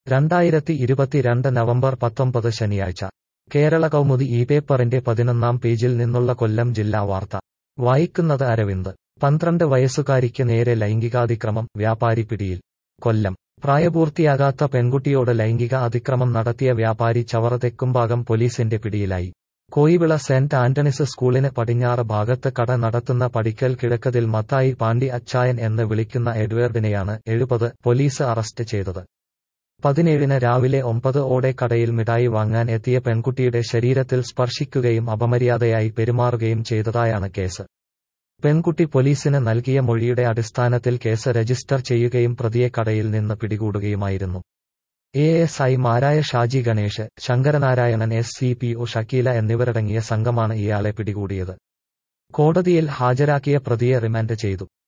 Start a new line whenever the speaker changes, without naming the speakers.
രണ്ടായിരത്തി ഇരുപത്തിരണ്ട് നവംബർ പത്തൊമ്പത് ശനിയാഴ്ച കേരള കൗമുദി ഈ പേപ്പറിന്റെ പതിനൊന്നാം പേജിൽ നിന്നുള്ള കൊല്ലം ജില്ലാ വാർത്ത വായിക്കുന്നത് അരവിന്ദ് പന്ത്രണ്ട് വയസ്സുകാരിക്ക് നേരെ ലൈംഗികാതിക്രമം വ്യാപാരി പിടിയിൽ കൊല്ലം പ്രായപൂർത്തിയാകാത്ത പെൺകുട്ടിയോട് ലൈംഗിക അതിക്രമം നടത്തിയ വ്യാപാരി ചവറ തെക്കുംഭാഗം പോലീസിന്റെ പിടിയിലായി കോയിവിള സെന്റ് ആന്റണീസ് സ്കൂളിന് പടിഞ്ഞാറ് ഭാഗത്ത് കട നടത്തുന്ന പടിക്കൽ കിഴക്കതിൽ മത്തായി പാണ്ടി അച്ചായൻ എന്ന് വിളിക്കുന്ന എഡ്വേർഡിനെയാണ് എഴുപത് പോലീസ് അറസ്റ്റ് ചെയ്തത് പതിനേഴിന് രാവിലെ ഒമ്പത് ഓടെ കടയിൽ മിഠായി വാങ്ങാൻ എത്തിയ പെൺകുട്ടിയുടെ ശരീരത്തിൽ സ്പർശിക്കുകയും അപമര്യാദയായി പെരുമാറുകയും ചെയ്തതായാണ് കേസ് പെൺകുട്ടി പോലീസിന് നൽകിയ മൊഴിയുടെ അടിസ്ഥാനത്തിൽ കേസ് രജിസ്റ്റർ ചെയ്യുകയും പ്രതിയെ കടയിൽ നിന്ന് പിടികൂടുകയുമായിരുന്നു എ എസ് ഐ മാരായ Shaji Ganesh Sankaranarayanan S C P O Shakeela എന്നിവരടങ്ങിയ സംഘമാണ് ഇയാളെ പിടികൂടിയത് കോടതിയിൽ ഹാജരാക്കിയ പ്രതിയെ റിമാൻഡ് ചെയ്തു